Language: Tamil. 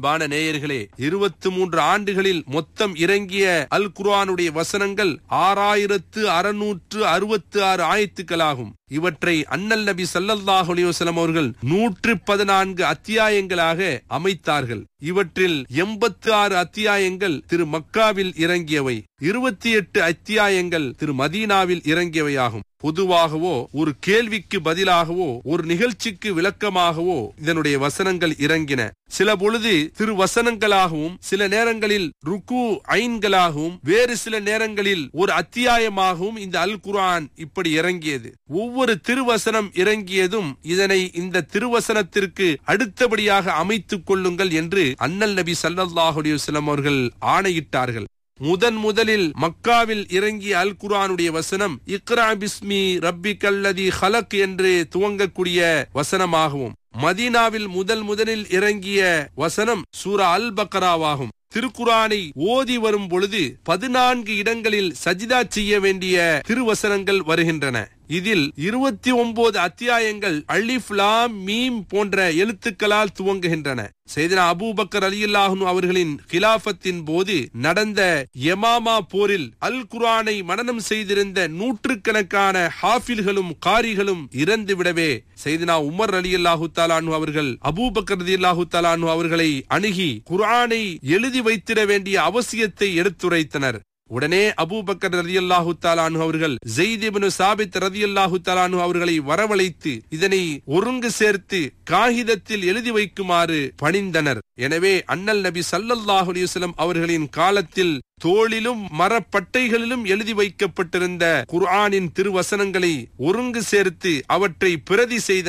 அன்பான நேயர்களே இருபத்தி மூன்று ஆண்டுகளில் மொத்தம் இறங்கிய அல் குர்ஆனுடைய வசனங்கள் ஆறாயிரத்து அறுநூற்று அறுபத்தி ஆறு ஆயத்துக்களாகும் இவற்றை அண்ணல் நபி ஸல்லல்லாஹு அலைஹி வஸல்லம் அவர்கள் நூற்று பதினான்கு அத்தியாயங்களாக அமைத்தார்கள் இவற்றில் எண்பத்து ஆறு அத்தியாயங்கள் திரு மக்காவில் இறங்கியவை இருபத்தி எட்டு அத்தியாயங்கள் திரு மதீனாவில் இறங்கியவையாகும் பொதுவாகவோ ஒரு கேள்விக்கு பதிலாகவோ ஒரு நிகழ்ச்சிக்கு விளக்கமாகவோ இதனுடைய வசனங்கள் இறங்கின சில பொழுது திரு வசனங்களாகவும் சில நேரங்களில் ருக்கு ஐன்களாகவும் வேறு சில நேரங்களில் ஒரு அத்தியாயமாகவும் இந்த அல் குர்ஆன் இப்படி இறங்கியது ஒவ்வொரு திருவசனம் இறங்கியதும் இதனை இந்த திருவசனத்திற்கு அடுத்தபடியாக அமைத்துக் கொள்ளுங்கள் என்று அண்ணல் நபி ஸல்லல்லாஹு அலைஹி வஸல்லம் அவர்கள் ஆணையிட்டார்கள் முதன் முதலில் மக்காவில் இறங்கிய அல் குர்ஆனுடைய வசனம் இக்ரா பிஸ்மி ரப்பிக்கல்லதி ஹலக் என்று துவங்கக்கூடிய வசனமாகவும் மதீனாவில் முதல் முதலில் இறங்கிய வசனம் சூரா அல் பக்கராவாகும் திருக்குரானை ஓதி வரும் பொழுது பதினான்கு இடங்களில் சஜிதா செய்ய வேண்டிய திருவசனங்கள் வருகின்றன இதில் இருபத்தி ஒன்பது அத்தியாயங்கள் அலிஃப் லாம் மீம் போன்ற எழுத்துக்களால் துவங்குகின்றன செய்தனா அபூபக்கர் அலியுல்லாஹு அவர்களின் கிலாபத்தின் போது நடந்த யமாமா போரில் அல் குர்ஆனை மனனம் செய்திருந்த நூற்றுக்கணக்கான ஹாஃபில்களும் காரிகளும் இறந்து விடவே செய்தனா உமர் அலியுல்லாஹு தாலானு அவர்கள் அபூபக்கர் ரலியல்லாஹு தாலானு அவர்களை அணுகி குர்ஆனை எழுதி வைத்திட வேண்டிய அவசியத்தை எடுத்துரைத்தனர் உடனே அபூபக்கர் ரதியல்லாஹு தாலானு அவர்கள் ஜெய்திபனு சாபித் ரதியல்லாஹு தாலானு அவர்களை வரவழைத்து இதனை ஒருங்கு சேர்த்து காகிதத்தில் எழுதி வைக்குமாறு பணிந்தனர் எனவே அண்ணல் நபி சல்லல்லாஹு அலைஹி வஸல்லம் அவர்களின் காலத்தில் தோளிலும் மரப்பட்டைகளிலும் எழுதி வைக்கப்பட்டிருந்த குர்ஆனின் திருவசனங்களை ஒருங்கு சேர்த்து அவற்றை பிரதி செய்த